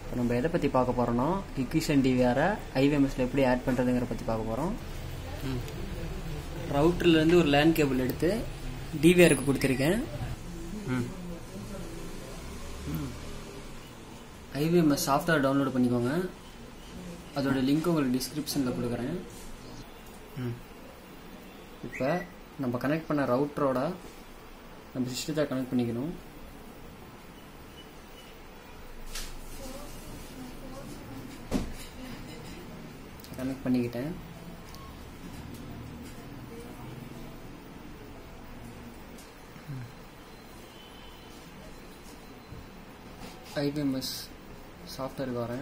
இப்போ நம்ம எதை பற்றி பார்க்க போகிறோம்னா இக்விஷன் டிவிஆரை ஐவிஎம்எஸில் எப்படி ஆட் பண்ணுறதுங்கிற பற்றி பார்க்க போகிறோம் ரவுட்டர்லேருந்து ஒரு லேண்ட் கேபிள் எடுத்து டிவிஆருக்கு கொடுத்துருக்கேன் ஐவிஎம்எஸ் சாஃப்ட்வேர் டவுன்லோட் பண்ணிக்கோங்க அதோட லிங்க் உங்களுக்கு டிஸ்கிரிப்ஷனில் கொடுக்குறேன் இப்போ நம்ம கனெக்ட் பண்ண ரவுட்டரோட நம்ம சிஸ்டத்தை கனெக்ட் பண்ணிக்கணும் கனெக்ட் பண்ணிக்கிட்டேன் ஐபிஎம்எஸ் சாஃப்ட்வேருக்கு வரேன்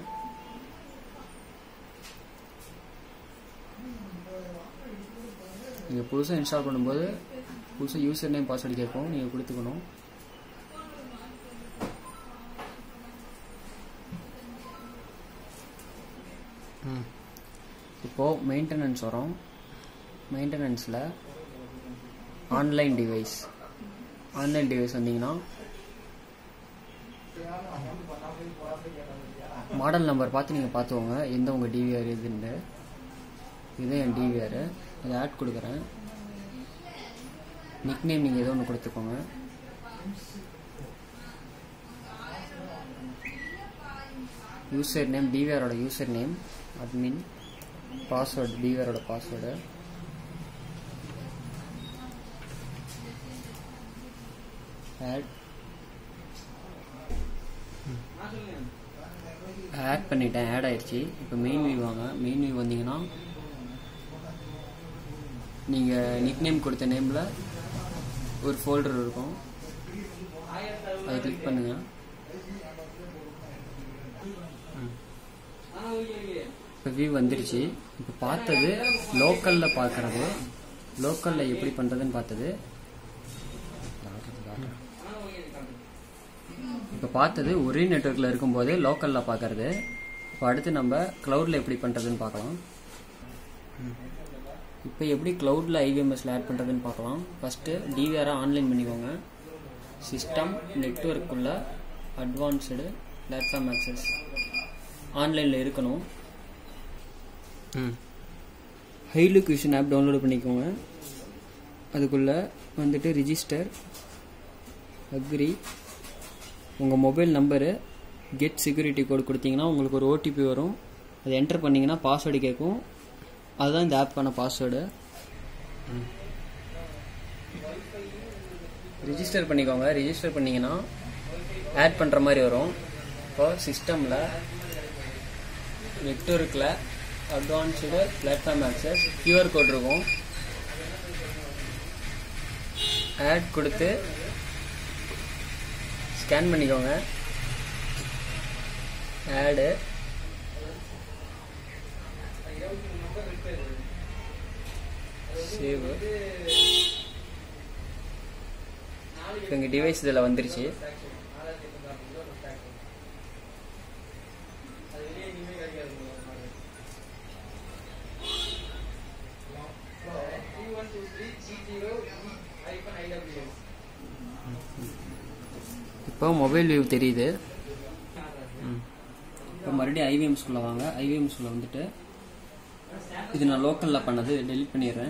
நீங்கள் புதுசாக இன்ஸ்டால் பண்ணும்போது புதுசாக யூசர் நேம் பாஸ்வேர்டு கேட்கும் நீங்கள் கொடுத்துக்கணும் இப்போது மெயின்டெனன்ஸ் வரும் மெயின்டெனன்ஸில் ஆன்லைன் டிவைஸ் ஆன்லைன் டிவைஸ் வந்தீங்கன்னா மாடல் நம்பர் பார்த்து நீங்கள் பார்த்துக்கோங்க எந்த உங்கள் டிவிஆர் இதுன்னு இது என் டிவிஆர் அதை ஆட் கொடுக்குறேன் நிக் நேம் நீங்கள் ஏதோ ஒன்று கொடுத்துக்கோங்க யூசர் நேம் டிவிஆரோட யூசர் நேம் அட்மின் பாஸ்வேர்டு டிவிஆரோட பாஸ்வேர்டு ஆட் ஆட் பண்ணிட்டேன் ஆட் ஆயிடுச்சு இப்போ மெயின் வியூ வாங்க மெயின் வியூ வந்தீங்கன்னா நீங்கள் நிக் நேம் கொடுத்த நேமில் ஒரு ஃபோல்டர் இருக்கும் அதை கிளிக் பண்ணுங்க இப்போ வியூ வந்துருச்சு இப்போ பார்த்தது லோக்கலில் பார்க்குறது லோக்கலில் எப்படி பண்ணுறதுன்னு பார்த்தது இப்போ பார்த்தது ஒரே நெட்ஒர்க்கில் இருக்கும்போது லோக்கலில் பார்க்கறது இப்போ அடுத்து நம்ம க்ளவுடில் எப்படி பண்ணுறதுன்னு பார்க்கலாம் இப்போ எப்படி க்ளவுடில் ஐவிஎம்எஸில் ஆட் பண்ணுறதுன்னு பார்க்கலாம் ஃபஸ்ட்டு டிவிஆரை ஆன்லைன் பண்ணிக்கோங்க சிஸ்டம் நெட்ஒர்க்குள்ள அட்வான்ஸ்டு பிளாட்ஃபார்ம் ஆக்சஸ் ஆன்லைனில் இருக்கணும் ஹைலு கியூஷன் ஆப் டவுன்லோட் பண்ணிக்கோங்க அதுக்குள்ளே வந்துட்டு ரிஜிஸ்டர் அக்ரி உங்கள் mobile number get security code கொடுத்தீங்கன்னா உங்களுக்கு ஒரு ஓடிபி வரும் அதை என்டர் பண்ணிங்கன்னா பாஸ்வேர்டு கேட்கும் அதுதான் இந்த ஆப்க்கான பாஸ்வேர்டு ரிஜிஸ்டர் பண்ணிக்கோங்க ரிஜிஸ்டர் பண்ணிங்கன்னா ஆட் பண்ணுற மாதிரி வரும் இப்போ சிஸ்டமில் நெட்ஒர்க்கில் advanced platform access QR code இருக்கும் ஆட் கொடுத்து ஸ்கேன் பண்ணிக்கோங்க ஆடு சேவ் இப்போ எங்கள் டிவைஸ் இதில் வந்துருச்சு இப்போ மொபைல் வியூ தெரியுது இப்போ மறுபடியும் ஐவிஎம் ஸ்கூலில் வாங்க ஐவிஎம் ஸ்கூலில் வந்துட்டு இது நான் லோக்கலில் பண்ணது டெலிட் பண்ணிடுறேன்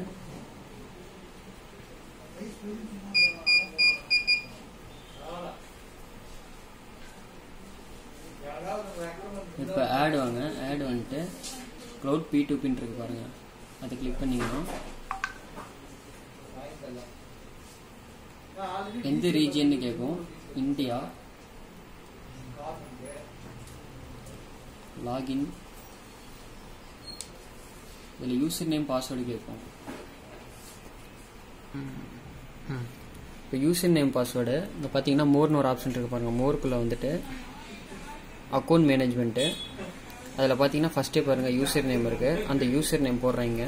இப்போ ஆட் வாங்க ஆட் வந்துட்டு க்ளவுட் பி டூ பின் இருக்கு பாருங்க அதை கிளிக் பண்ணிங்கன்னா எந்த ரீஜியன்னு கேட்கும் இந்தியா லாகின் இதில் யூசர் நேம் பாஸ்வேர்டு கேட்கும் இப்போ யூசர் நேம் பாஸ்வேர்டு இங்கே பார்த்தீங்கன்னா மோர்னு ஒரு ஆப்ஷன் இருக்குது பாருங்கள் மோருக்குள்ளே வந்துட்டு அக்கௌண்ட் மேனேஜ்மெண்ட்டு அதில் பார்த்தீங்கன்னா ஃபஸ்ட்டே பாருங்கள் யூசர் நேம் இருக்குது அந்த யூசர் நேம் போடுறீங்க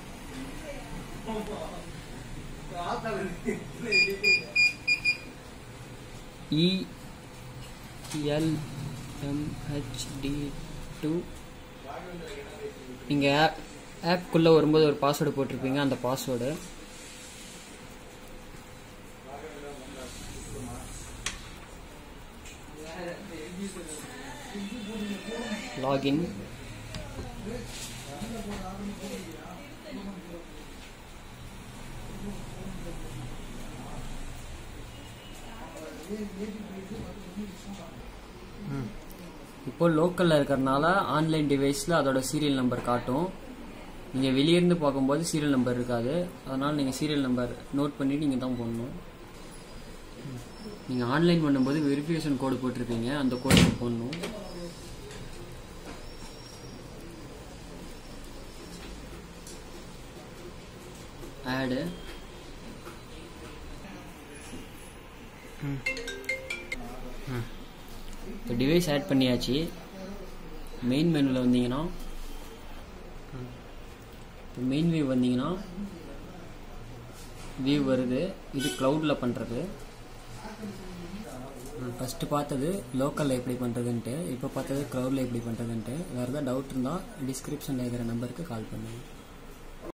இஎல்எம்ஹெச்டி டூ நீங்கள் ஆப் ஆப்குள்ளே வரும்போது ஒரு பாஸ்வேர்டு போட்டிருப்பீங்க அந்த பாஸ்வேர்டு லாகின் இப்போ லோக்கலில் இருக்கிறனால ஆன்லைன் டிவைஸில் அதோட சீரியல் நம்பர் காட்டும் நீங்கள் வெளியேருந்து பார்க்கும்போது சீரியல் நம்பர் இருக்காது அதனால் நீங்கள் சீரியல் நம்பர் நோட் பண்ணி நீங்கள் தான் போடணும் நீங்கள் ஆன்லைன் பண்ணும்போது வெரிஃபிகேஷன் கோடு போட்டிருப்பீங்க அந்த கோடு போடணும் ஆடு இப்போ டிவைஸ் ஆட் பண்ணியாச்சு மெயின் மெனுவில் வந்தீங்கன்னா இப்போ மெயின் வியூ வந்தீங்கன்னா வியூ வருது இது க்ளவுடில் பண்ணுறது ஃபஸ்ட்டு பார்த்தது லோக்கலில் எப்படி பண்ணுறதுன்ட்டு இப்போ பார்த்தது க்ளவுடில் எப்படி பண்ணுறதுன்ட்டு வேறு ஏதாவது டவுட் இருந்தால் டிஸ்கிரிப்ஷனில் இருக்கிற நம்பருக்கு கால் பண்ணுங்கள்